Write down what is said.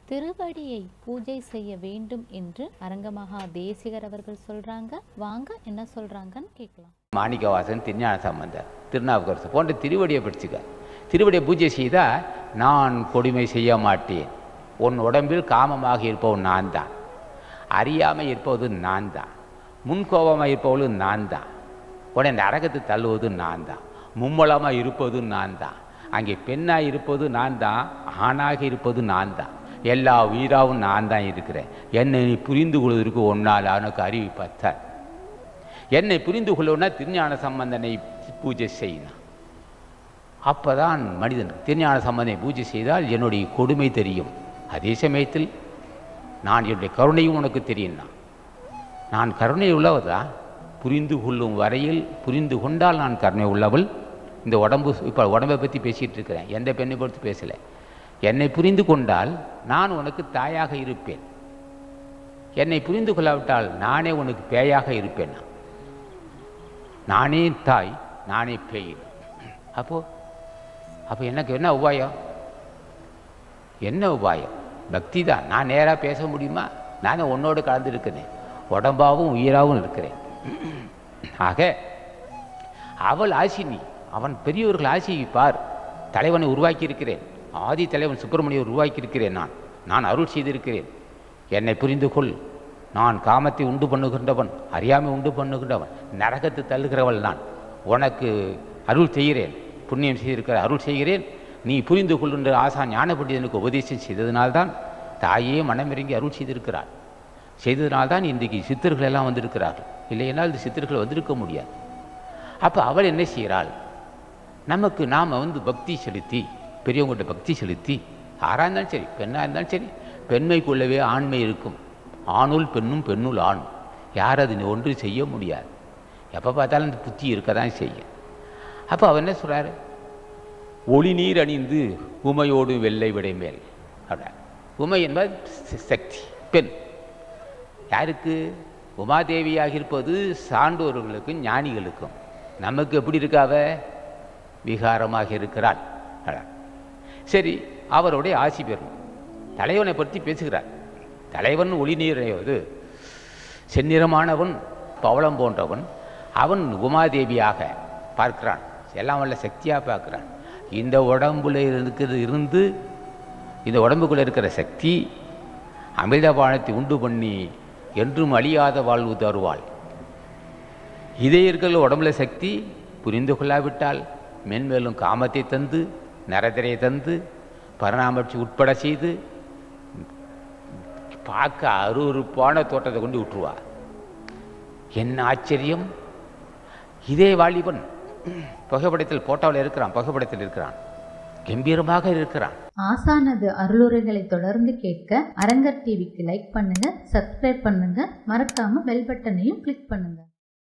திருவடியை பூஜை செய்ய வேண்டும் என்று அரங்கமகா தேசிகர் அவர்கள் சொல்றாங்க வாங்க என்ன சொல்றாங்கன்னு கேட்கலாம் மாணிக்கவாசன் திருஞான சம்பந்தர் திருநாவுக்கரசு போன்ற திருவடியை படிச்சுக்க திருவடியை பூஜை செய்தால் நான் கொடுமை செய்ய மாட்டேன் உன் உடம்பில் காமமாக இருப்பவன் நான் தான் அறியாமல் இருப்பது நான் தான் முன்கோபமாக இருப்பவளும் நான் தான் உடனே நரகத்தை தள்ளுவது நான் தான் மும்மலமாக இருப்பது நான் தான் அங்கே பெண்ணாக இருப்பது நான் தான் ஆணாக இருப்பது நான் தான் எல்லா உயிராவும் நான் தான் இருக்கிறேன் என்னை நீ புரிந்து கொள்வதற்கு ஒன்றால் அவனுக்கு அறிவு பத்தார் என்னை புரிந்து கொள்ளவுன்னா திருஞான சம்பந்தனை பூஜை செய்யணும் அப்பதான் மனிதன் திருஞான சம்பந்தனை பூஜை செய்தால் என்னுடைய கொடுமை தெரியும் அதே சமயத்தில் நான் என்னுடைய கருணையும் உனக்கு தெரியும்னா நான் கருணை உள்ளவதா புரிந்து கொள்ளும் வரையில் புரிந்து கொண்டால் நான் கருணை உள்ளவள் இந்த உடம்பு இப்போ உடம்பை பற்றி பேசிகிட்டு இருக்கிறேன் எந்த பெண்ணை பொறுத்து பேசலை என்னை புரிந்து கொண்டால் நான் உனக்கு தாயாக இருப்பேன் என்னை புரிந்து கொள்ளாவிட்டால் நானே உனக்கு பேயாக இருப்பேன் நான். நானே தாய் நானே பேய் அப்போ அப்போ எனக்கு என்ன உபாயம் என்ன உபாயம் பக்தி தான் நான் நேராக பேச முடியுமா நானே உன்னோடு கலந்து இருக்கிறேன் உடம்பாவும் உயிராகவும் இருக்கிறேன் ஆக அவள் ஆசினி அவன் பெரியவர்கள் ஆசியை பார் தலைவனை உருவாக்கி இருக்கிறேன் ஆதி தலைவன் சுப்பிரமணியை உருவாக்கி இருக்கிறேன் நான் நான் அருள் செய்திருக்கிறேன் என்னை புரிந்து கொள் நான் காமத்தை உண்டு பண்ணுகின்றவன் அறியாமை உண்டு பண்ணுகின்றவன் நரகத்தை தள்ளுகிறவள் நான் உனக்கு அருள் செய்கிறேன் புண்ணியம் செய்திருக்கிற அருள் செய்கிறேன் நீ புரிந்து கொள்கின்ற ஆசான் ஞான பண்டிதனுக்கு உபதேசம் செய்ததினால்தான் தாயே மனமிறங்கி அருள் செய்திருக்கிறாள் செய்ததினால்தான் இன்றைக்கு சித்தர்கள் எல்லாம் வந்திருக்கிறார்கள் இல்லையென்றால் இந்த சித்தர்கள் வந்திருக்க முடியாது அப்போ அவள் என்ன செய்கிறாள் நமக்கு நாம் வந்து பக்தி செலுத்தி பெரியவங்கள்ட்ட பக்தி செலுத்தி ஆறாக இருந்தாலும் சரி பெண்ணாக இருந்தாலும் சரி பெண்மைக்குள்ளவே ஆண்மை இருக்கும் ஆணுள் பெண்ணும் பெண்ணுள் ஆண் யார் அது ஒன்று செய்ய முடியாது எப்போ பார்த்தாலும் இந்த புத்தி இருக்க தான் செய்யும் அப்போ அவர் என்ன சொல்கிறாரு ஒளி நீர் அணிந்து உமையோடு வெள்ளை விடை மேல் அப்படின்னா உமை என்பது ச- சக்தி பெண் யாருக்கு உமாதேவியாக இருப்பது சான்றோர்களுக்கும் ஞானிகளுக்கும் நமக்கு எப்படி இருக்காவ விகாரமாக இருக்கிறாள் அதான். சரி அவருடைய ஆசி பெறும் தலைவனை பற்றி பேசுகிறார் தலைவன் ஒளி நீரைவது செந்நிறமானவன் பவளம் போன்றவன் அவன் உமாதேவியாக பார்க்கிறான் எல்லாம் வல்ல சக்தியாக பார்க்கிறான் இந்த உடம்புல இருக்கிறது இருந்து இந்த உடம்புக்குள்ள இருக்கிற சக்தி அமிர்தபானத்தை உண்டு பண்ணி என்றும் அழியாத வாழ்வு தருவாள் இதே இருக்கிற உடம்புல சக்தி புரிந்து கொள்ளாவிட்டால் மென்மேலும் காமத்தை தந்து நரதிரை தந்து பரிணாமட்சி உட்பட செய்து பார்க்க அருவருப்பான தோட்டத்தை கொண்டு விட்டுருவா என்ன ஆச்சரியம் இதே வாலிபன் புகைப்படத்தில் போட்டோவில் இருக்கிறான் புகைப்படத்தில் இருக்கிறான் கம்பீரமாக இருக்கிறான் ஆசானது அருளுரைகளை தொடர்ந்து கேட்க அரங்கர் டிவிக்கு லைக் பண்ணுங்க சப்ஸ்கிரைப் பண்ணுங்க மறக்காம பெல் பட்டனையும் கிளிக் பண்ணுங்க